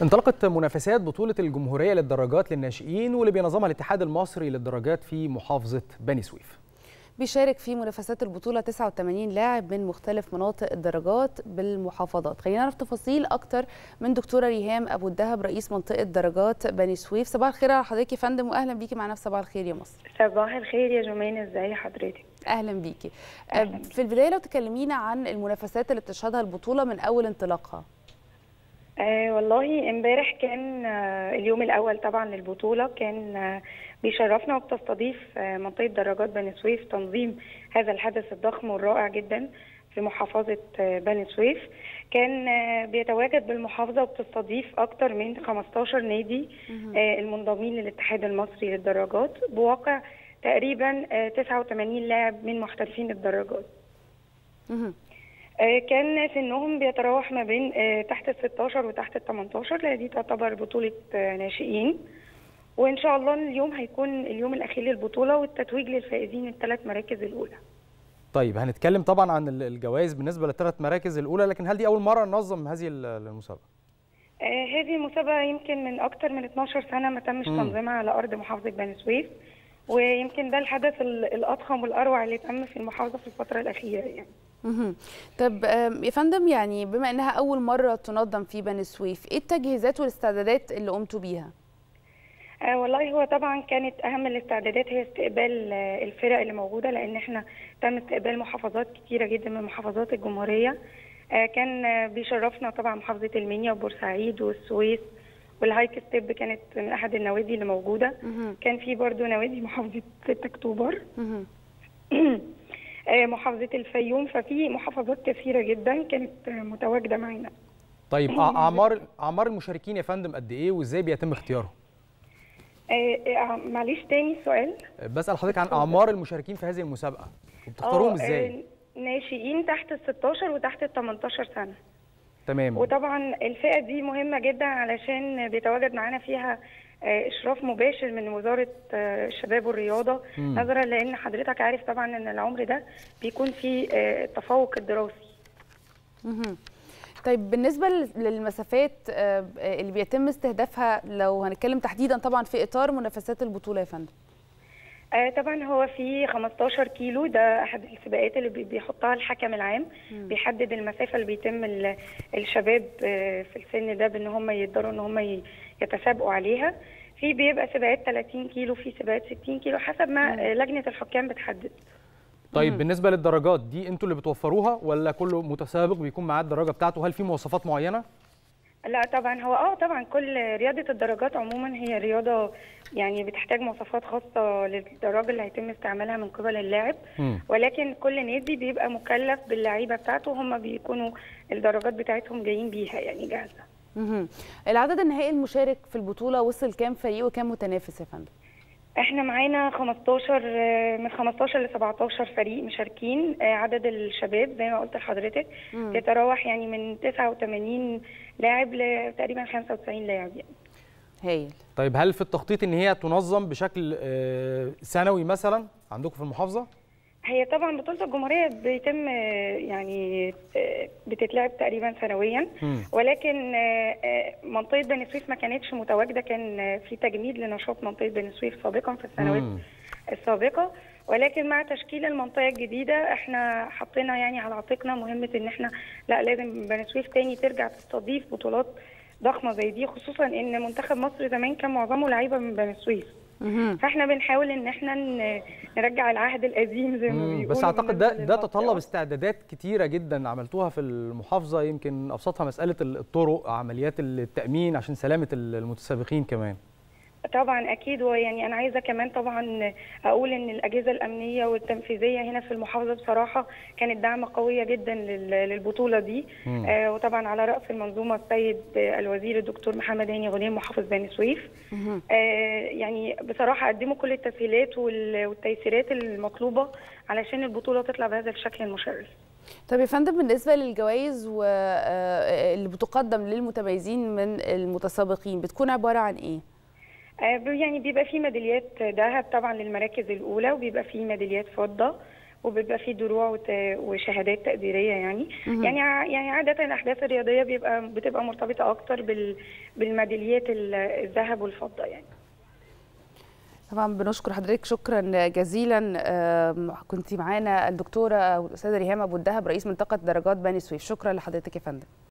انطلقت منافسات بطولة الجمهورية للدراجات للناشئين واللي بينظمها الاتحاد المصري للدراجات في محافظة بني سويف بيشارك في منافسات البطولة 89 لاعب من مختلف مناطق الدرجات بالمحافظات خلينا نعرف تفاصيل أكتر من دكتورة ريهام أبو الدهب رئيس منطقة درجات بني سويف صباح الخير على حضرتك يا فندم وأهلا بيكي معنا في صباح الخير يا مصر صباح الخير يا جمان ازاي حضرتك أهلا بيكي أهلاً في البداية لو تكلمينا عن المنافسات اللي بتشهدها البطولة من أول انطلاقها آه والله امبارح كان آه اليوم الاول طبعا للبطوله كان آه بيشرفنا وبتستضيف آه منطقه دراجات بني سويف تنظيم هذا الحدث الضخم والرائع جدا في محافظه آه بني سويف كان آه بيتواجد بالمحافظه وبتستضيف اكثر من 15 نادي آه المنضمين للاتحاد المصري للدراجات بواقع تقريبا آه 89 لاعب من محترفين الدراجات مهم. آه، كان سنهم بيتراوح ما بين آه، تحت ال 16 وتحت ال 18 لأن دي تعتبر بطولة آه، ناشئين وإن شاء الله اليوم هيكون اليوم الأخير للبطولة والتتويج للفائزين الثلاث مراكز الأولى طيب هنتكلم طبعا عن ال- الجوائز بالنسبة للثلاث مراكز الأولى لكن هل دي أول مرة ننظم هذه ال- المسابقة؟ آه، هذه المسابقة يمكن من أكتر من 12 سنة ما تمش مم. تنظيمها على أرض محافظة بني سويف ويمكن ده الحدث ال- الأضخم والأروع اللي تم في المحافظة في الفترة الأخيرة يعني مهم. طب آم، يا فندم يعني بما انها اول مره تنظم في بني سويف ايه التجهيزات والاستعدادات اللي قمتوا بيها آه والله هو طبعا كانت اهم الاستعدادات هي استقبال آه الفرق اللي موجوده لان احنا تم استقبال محافظات كتيره جدا من محافظات الجمهوريه آه كان آه بيشرفنا طبعا محافظه المنيا وبورسعيد والسويس والهايك ستيب كانت من احد النوادي اللي موجوده مهم. كان في برضو نوادي محافظه 6 اكتوبر مهم. آه محافظه الفيوم ففي محافظات كثيره جدا كانت آه متواجده معانا طيب أع- أعمار أعمار المشاركين يا فندم قد إيه وإزاي بيتم اختيارهم؟ آه آه معلش تاني سؤال بسأل حضرتك عن أعمار المشاركين في هذه المسابقة وبتختاروهم آه، إزاي؟ آه، ناشئين تحت ال 16 وتحت ال 18 سنه تمام وطبعا الفئة دي مهمة جدا علشان بيتواجد معانا فيها آه، إشراف مباشر من وزارة آه، الشباب والرياضة مم. نظرا لأن حضرتك عارف طبعا إن العمر ده بيكون فيه آه، التفوق الدراسي مهم. طيب بالنسبه لل- للمسافات آه، اللي بيتم استهدافها لو هنتكلم تحديدا طبعا في اطار منافسات البطوله يا فندم آه، طبعا هو في 15 كيلو ده أحد السباقات اللي بي- بيحطها الحكم العام بيحدد المسافة اللي بيتم ال- الشباب آه، في السن ده بإن هم يقدروا إن هم ي- يتسابقوا عليها في بيبقى سباقات 30 كيلو في سباقات 60 كيلو حسب ما آه، لجنة الحكام بتحدد طيب بالنسبة للدرجات دي أنتوا اللي بتوفروها ولا كل متسابق بيكون معاه الدرجة بتاعته؟ هل في مواصفات معينة؟ لا طبعا هو اه طبعا كل رياضة الدراجات عموما هي رياضة يعني بتحتاج مواصفات خاصة للدراجة اللي هيتم استعمالها من قبل اللاعب مم. ولكن كل نادي بيبقى مكلف باللعيبة بتاعته هم بيكونوا الدرجات بتاعتهم جايين بيها يعني جاهزة مهم. العدد النهائي المشارك في البطوله وصل كام فريق وكام متنافس يا فندم احنا معانا 15 آه، من 15 ل 17 فريق مشاركين آه، عدد الشباب زي ما قلت لحضرتك مم. يتراوح يعني من 89 لاعب لتقريبا 95 لاعب يعني هايل طيب هل في التخطيط ان هي تنظم بشكل آه، سنوي مثلا عندكم في المحافظه هي طبعا بطولة الجمهورية بيتم آه، يعني آه، بتتلعب تقريبا سنويا مم. ولكن آه، آه، منطقة بني سويف ما كانتش متواجدة كان آه، في تجميد لنشاط منطقة بني سويف سابقا في السنوات مم. السابقة ولكن مع تشكيل المنطقة الجديدة احنا حطينا يعني على عاتقنا مهمة ان احنا لا لازم بني سويف تاني ترجع تستضيف بطولات ضخمة زي دي خصوصا ان منتخب مصر زمان كان معظمه لعيبة من بني سويف مهم. فاحنا بنحاول ان احنا ن- نرجع العهد القديم زي ما مم. بيقولوا بس اعتقد ده بالنسبة ده للمنطقة. تطلب استعدادات كتيره جدا عملتوها في المحافظه يمكن ابسطها مساله الطرق عمليات التامين عشان سلامه المتسابقين كمان طبعا اكيد ويعني انا عايزه كمان طبعا اقول ان الاجهزه الامنيه والتنفيذيه هنا في المحافظه بصراحه كانت دعم قويه جدا لل- للبطوله دي مم. آه وطبعا على راس المنظومه السيد آه، الوزير الدكتور محمد هاني غنيم محافظ بني سويف مهم. آه يعني بصراحه قدموا كل التسهيلات وال- والتيسيرات المطلوبه علشان البطوله تطلع بهذا الشكل المشرف طب يا فندم بالنسبه للجوائز واللي بتقدم للمتميزين من المتسابقين بتكون عباره عن ايه آه، يعني بيبقى في ميداليات ذهب طبعا للمراكز الاولى وبيبقى في ميداليات فضه وبيبقى في دروع وت- وشهادات تقديريه يعني يعني ع- يعني عاده الاحداث الرياضيه بيبقى بتبقى مرتبطه اكتر بال بالميداليات ال- الذهب والفضه يعني طبعا بنشكر حضرتك شكرا جزيلا آم، كنت معانا الدكتوره او الاستاذه ريهام ابو الدهب رئيس منطقه درجات بني سويف شكرا لحضرتك يا فندم